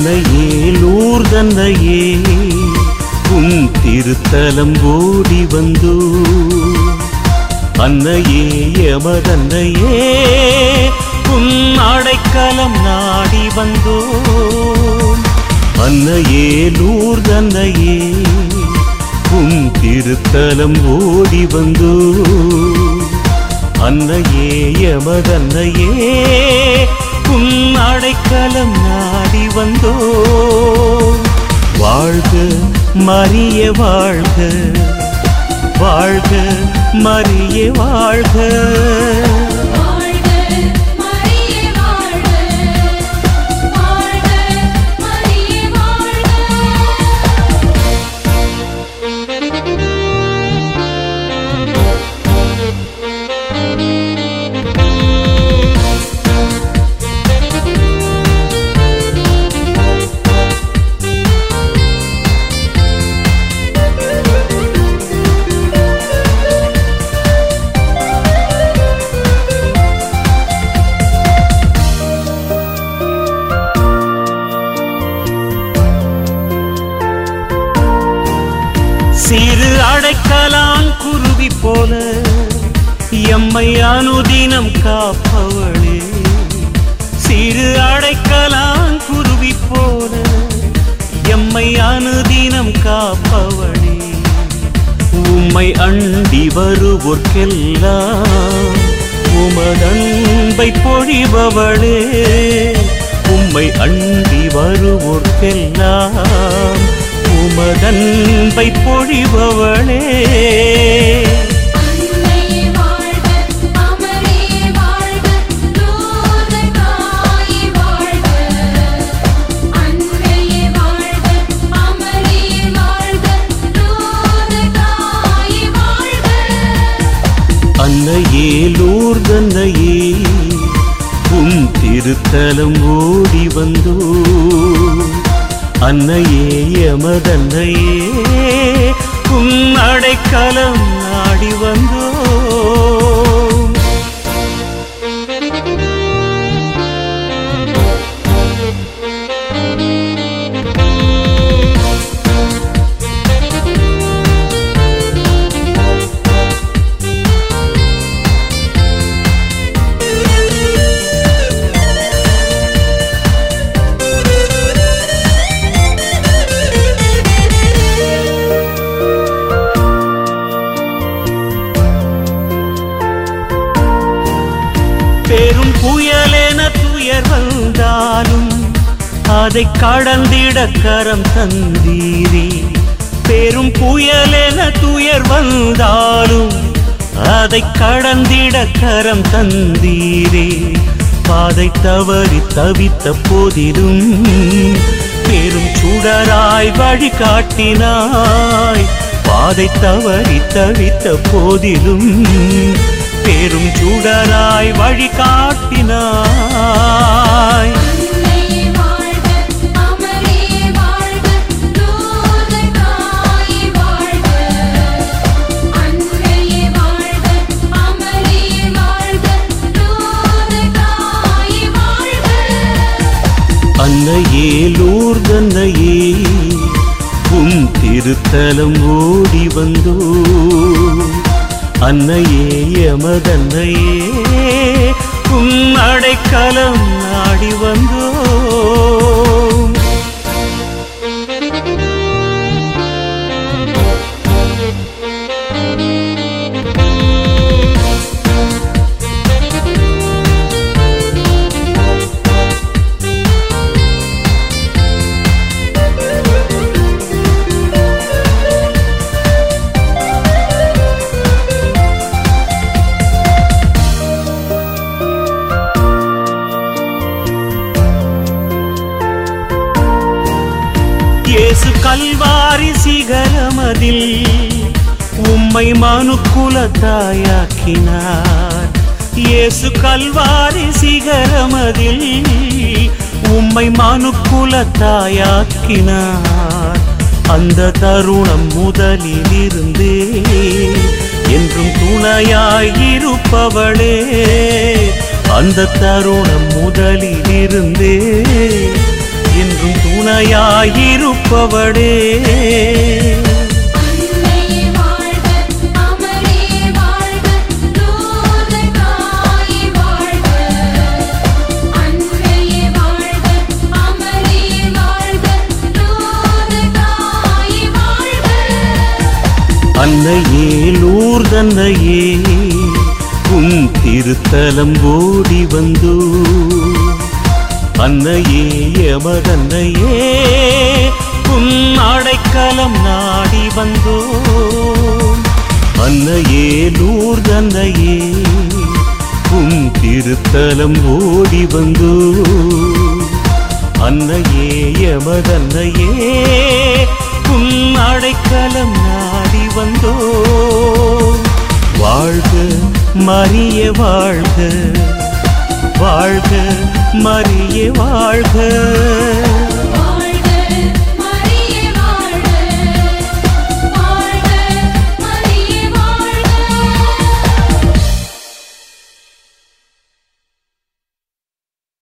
அன்னையே லூர்தன்னையே உன் திருத்தலம் ஓடி வந்தோ அன்னையே எமதன்னையே உன் அடைக்கலம் நாடி வந்தோ அன்னையே லூர்தன்னையே உன் திருத்தலம் ஓடி வந்தோ அன்னையே எமதன்னையே உன் அடைக்கலம் நாடி வந்தோ வாழ்க மரிய வாழ்க வாழ்க மரிய வாழ்க வாழ்க மரியே வாழ்க வாழ்க மரியே வாழ்க சிறு அடைக்கலான் குருவி போல எம்மை அனுதினம் காப்பவளே சிறு அடைக்கலான் குருவி போல எம்மை அனுதினம் காப்பவளே உம்மை அண்டி வருவோர்க்கெல்லாம் உமதன்பை பொழிபவளே உம்மை அண்டி வருவோர்க்கெல்லாம் உமதன்பை பொழிபவளே அன்னையே வாழ்க அமரே வாழ்க லோக தாயே வாழ்க அன்னையே வாழ்க அமரே வாழ்க லோக தாயே வாழ்க அன்னையே லூர்தன்னையே உன் திருத்தலம் ஓடி வந்தோ அன்னையே எமதன்னையே உன் அடைக்கலம் நாடி வந்தோ பெரும் புயலென துயர் வந்தாலும் அதை கடந்திட கரம் தந்தீரே பெரும் புயலென துயர் வந்தாலும் அதை கடந்திட கரம் தந்தீரே பாதை தவறி தவித்த போதிலும் பெரும் சுடராய் வழி காட்டினாய் பாதை தவறி தவித்த போதிலும் பெரும் சுடராய் வழி காட்டினாய் அன்னையே வாழ்க அமரே வாழ்க லோக தாயே வாழ்க அன்னையே வாழ்க அமரே வாழ்க லோக தாயே வாழ்க அன்னையே லூர்தன்னையே உன் திருத்தலம் ஓடி வந்தோ அன்னையே எமதன்னையே உன் அடைக்கலம் நாடி வந்தோ இயேசு கல்வாரி சிகரமதில் உம்மை மனுக்குல தாயாக்கினார் இயேசு கல்வாரி சிகரமதில் உம்மை மனுக்குல தாயாக்கினார் அந்த தருணம் முதலிலிருந்தே என்றும் துணையாய் இருப்பவளே அந்த தருணம் முதலிலிருந்தே என்றும் துணை துணையாயிருப்பவளே அன்னையே வாழ்க அமரே வாழ்க தூதகாய் வாழ்க அன்னையே வாழ்க அமரே வாழ்க தூதகாய் வாழ்க அன்னையே லூர்தன்னையே உன் திருத்தலம் ஓடி வந்தோ அன்னையே எமதன்னையே உன் அடைக்கலம் நாடி வந்தோ அன்னையே லூர்தன்னையே உன் திருத்தலம் ஓடி வந்தோ அன்னையே எமதன்னையே உன் அடைக்கலம் நாடி வந்தோ வாழ்க மரிய வாழ்க வாழ்க மரிய வாழ்க